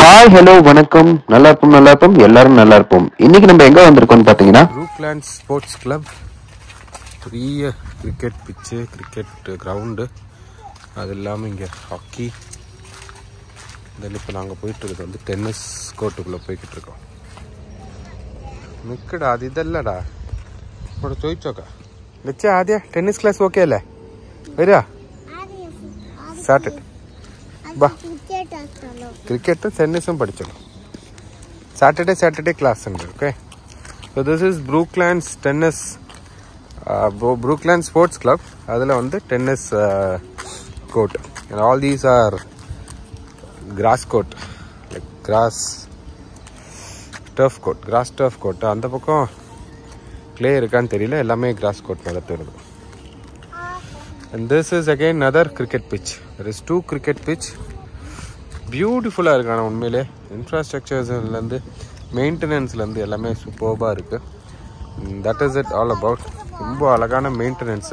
hi hello வணக்கம் நல்லா இருப்போம் நல்லா இருப்போம் எல்லாரும் நல்லா இருப்போம் இன்னைக்கு நம்ம எங்க வந்திருக்கோம்னு பாத்தீங்கன்னா ப்ரூக்லேண்ட் ஸ்போர்ட்ஸ் கிளப் பெரிய கிரிக்கெட் பிச்சு கிரிக்கெட் கிரவுண்டு அது இல்லாமல் இங்கே ஹாக்கி தென் இப்போ நாங்கள் போயிட்டு இருக்கிறது வந்து டென்னிஸ் கோர்ட்டுக்குள்ளே போய்கிட்டு இருக்கோம் நிற்கடா அது இதல்லடா ഇവിടെ ചോദിച്ചോക്ക വെച്ച ആദ്യ ടെന്നീസ് ക്ലാസ് ഓക്കെ അല്ലേ വരിക സാറ്റർഡേ ബാ ക്രിക്കറ്റും ടെന്നീസും പഠിച്ചോളൂ സാറ്റർഡേ സാറ്റർഡേ ക്ലാസ് ഉണ്ട് okay so this is Brooklands tennis Brookland sports club அதில் வந்து tennis court and all these are grass court like grass turf court grass turf court அந்த பக்கம் க்ளே இருக்கான்னு தெரியல எல்லாமே கிராஸ் கோர்ட் மேலே தெரியுது and this is again other cricket pitch there is two cricket pitch பியூட்டிஃபுல்லாக இருக்கு ஆனால் உண்மையிலே இன்ஃப்ராஸ்ட்ரக்சர்ஸ்லேருந்து மெயின்டெனன்ஸ்லேருந்து எல்லாமே சூப்பர்பாக இருக்குது that is it all about ரொம்ப அழகான மெயின்டெனன்ஸு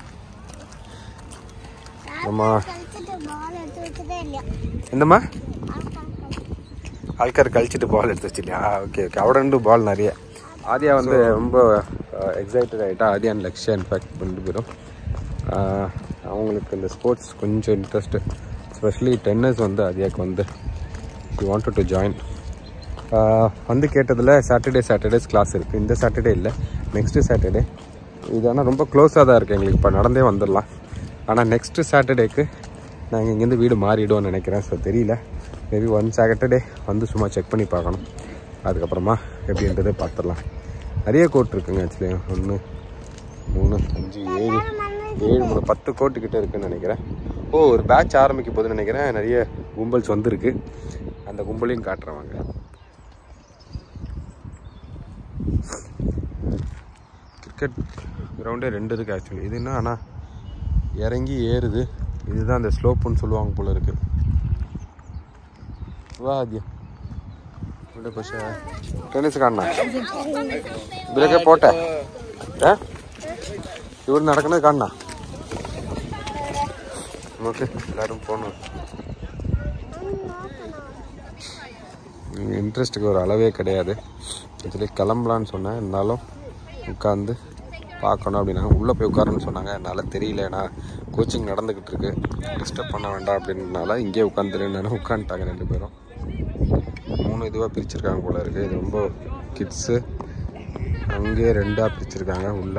நம்ம என்னம்மா ஆൾക്കാർ കളിച്ചിട്ട് பால் எடுத்து வச்சில்லையா ஓகே ஓகே അവിടെ ഉണ്ട് பால் நிறைய ஆதியா வந்து ரொம்ப எக்ஸைட்டட் ஆகிட்டா ஆதியா அண்ட் லக்ஷயா இன்ஃபேக்ட் ரெண்டு பேரும் ஆஹ், அவங்களுக்கு இந்த ஸ்போர்ட்ஸ் கொஞ்சம் இன்ட்ரெஸ்ட்டு ஸ்பெஷலி டென்னிஸ் வந்து ஆதியாவுக்கு வந்து யூ வாண்டட் டு ஜாயின் வந்து கேட்டதில் சாட்டர்டே சாட்டர்டேஸ் கிளாஸ் இருக்குது இந்த சாட்டர்டே இல்லை நெக்ஸ்ட்டு சாட்டர்டே இது ஆனால் ரொம்ப க்ளோஸாக தான் இருக்குது எங்களுக்கு இப்போ நடந்தே வந்துடலாம் ஆனால் நெக்ஸ்ட்டு சாட்டர்டேக்கு நாங்கள் இங்கேருந்து வீடு மாறிடுவோம்னு நினைக்கிறேன் ஸோ தெரியல மேபி ஒன் சாட்டர்டே வந்து சும்மா செக் பண்ணி பார்க்கணும் அதுக்கப்புறமா எப்படின்றது பார்த்துடலாம் நிறைய கோட் இருக்குங்க ஆக்சுவலி ஒன்று மூணு அஞ்சு ஏழு ஏழு மூணு பத்து கோட்டு கிட்ட இருக்குன்னு நினைக்கிறேன் ஓ ஒரு பேட்ச் ஆரம்பிக்க போகுதுன்னு நினைக்கிறேன் நிறைய கும்பல்ஸ் வந்திருக்கு அந்த கும்பலையும் காட்டுறவாங்க கிரிக்கெட் கிரவுண்டே ரெண்டு இருக்குது ஆக்சுவலி இது என்ன ஆனால் இறங்கி ஏறுது இதுதான் அந்த ஸ்லோப்புன்னு சொல்லுவாங்க போல இருக்கு വാ ആദ്യം ഇവിടെ പക്ഷേ ടെന്നീസ് കാണണ ഇവരൊക്കെ പോട്ടെ ഏ ഇവിടെ നടക്കുന്നത് കാണണ നമുക്ക് എല്ലാവരും போகணும் இன்ட்ரெஸ்ட்டுக்கு ஒரு அளவே கிடையாது ஆக்சுவலி கிளம்பலான்னு சொன்னேன் இருந்தாலும் உட்காந்து பார்க்கணும் அப்படின்னாங்க உள்ளே போய் உட்காருன்னு சொன்னாங்க என்னால் தெரியல ஏன்னா கோச்சிங் நடந்துக்கிட்டு இருக்கு டிஸ்டர்ப் பண்ண வேண்டாம் அப்படின்றனால இங்கேயே உட்காந்துருன்னு உட்காந்துட்டாங்க ரெண்டு பேரும் மூணு இதுவாக பிரிச்சிருக்காங்க போல இருக்குது இது ரொம்ப கிட்ஸு அங்கேயே ரெண்டாக பிரிச்சிருக்காங்க உள்ள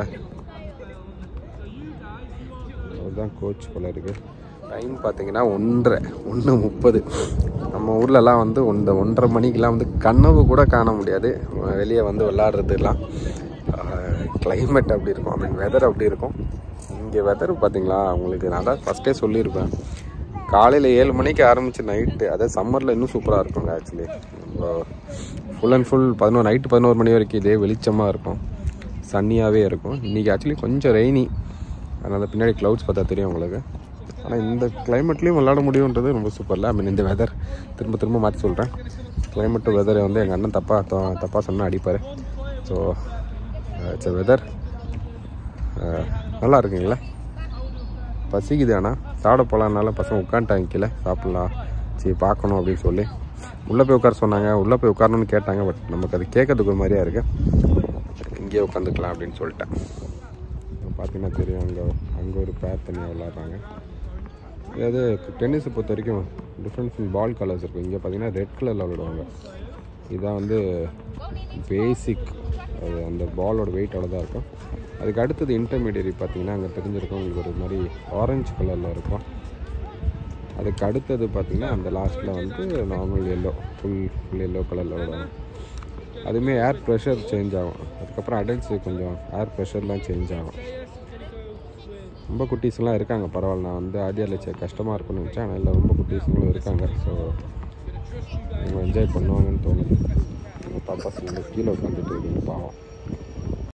அதுதான் கோச் போல இருக்குது டைம் பார்த்தீங்கன்னா ஒன்றரை ஒன்று முப்பது நம்ம ஊர்லலாம் வந்து இந்த ஒன்றரை மணிக்கெலாம் வந்து கனவு கூட காண முடியாது வெளியே வந்து விளாட்றதுலாம் கிளைமேட் அப்படி இருக்கும் ஐ மீன் வெதர் அப்படி இருக்கும் இங்கே வெதர் பார்த்தீங்களா உங்களுக்கு நான் தான் ஃபஸ்ட்டே சொல்லியிருப்பேன் காலையில் ஏழு மணிக்கு ஆரம்பித்து நைட்டு அதாவது சம்மரில் இன்னும் சூப்பராக இருக்குங்க ஆக்சுவலி ஃபுல் அண்ட் ஃபுல் பதினோரு நைட்டு பதினோரு மணி வரைக்கும் இதே வெளிச்சமாக இருக்கும் சன்னியாகவே இருக்கும் இன்றைக்கி ஆக்சுவலி கொஞ்சம் ரெய்னி அதனால் பின்னாடி க்ளவுட்ஸ் பார்த்தா தெரியும் உங்களுக்கு ஆனால் இந்த கிளைமேட்லேயும் விளாட முடியுன்றது ரொம்ப சூப்பரில் ஐ மீன் இந்த வெதர் திரும்ப திரும்ப மாற்றி சொல்கிறேன் கிளைமேட்டு வெதரை வந்து எங்கள் அண்ணன் தப்பாக தப்பாக சொன்னால் அடிப்பார் ஸோ இட்ஸ் வெதர் நல்லா இருக்குங்களா பசிக்குது ஆனால் சாப்பிட போகலான்னால பசங்க உட்காந்துட்டாங்க கீழே சாப்பிட்லாம் சரி பார்க்கணும் அப்படின்னு சொல்லி உள்ளே போய் உட்கார சொன்னாங்க உள்ளே போய் உட்காரணும்னு கேட்டாங்க பட் நமக்கு அது கேட்கறதுக்கு ஒரு மாதிரியா இருக்குது இங்கேயே உட்காந்துக்கலாம் அப்படின்னு சொல்லிட்டேன் பார்த்தீங்கன்னா தெரியும் அங்கே அங்கே ஒரு பேர் தனியாக விளாட்றாங்க அதாவது டென்னிஸை பொறுத்த வரைக்கும் டிஃப்ரெண்ட் பால் கலர்ஸ் இருக்கும் இங்கே பார்த்தீங்கன்னா ரெட் கலரில் விளையாடுவாங்க இதான் வந்து பேசிக் அது அந்த பாலோட வெயிட் அவ்வளோதான் இருக்கும் அதுக்கு அடுத்தது இன்டர்மீடியரி பார்த்தீங்கன்னா அங்கே தெரிஞ்சிருக்கும் உங்களுக்கு ஒரு மாதிரி ஆரஞ்சு கலரில் இருக்கும் அதுக்கு அடுத்தது பார்த்தீங்கன்னா அந்த லாஸ்ட்டில் வந்து normal yellow full full yellow கலரில் விடுவாங்க அதுவுமே ஏர் ப்ரெஷர் சேஞ்ச் ஆகும் அதுக்கப்புறம் அடல்ட்ஸு கொஞ்சம் ஏர் ப்ரெஷர்லாம் சேஞ்ச் ஆகும் ரொம்ப குட்டீஸ்லாம் இருக்காங்க பரவாயில்ல நான் வந்து ஆடியாவில் சே கஷ்டமாக இருக்கும்னு நினச்சேன் ஆனால் இல்லை ரொம்ப குட்டீஸுங்களும் இருக்காங்க ஸோ அவங்க என்ஜாய் பண்ணுவாங்கன்னு தோணுது எங்கள் பாப்பா சில கீழே உட்காந்துட்டு இருக்குங்க பாவம்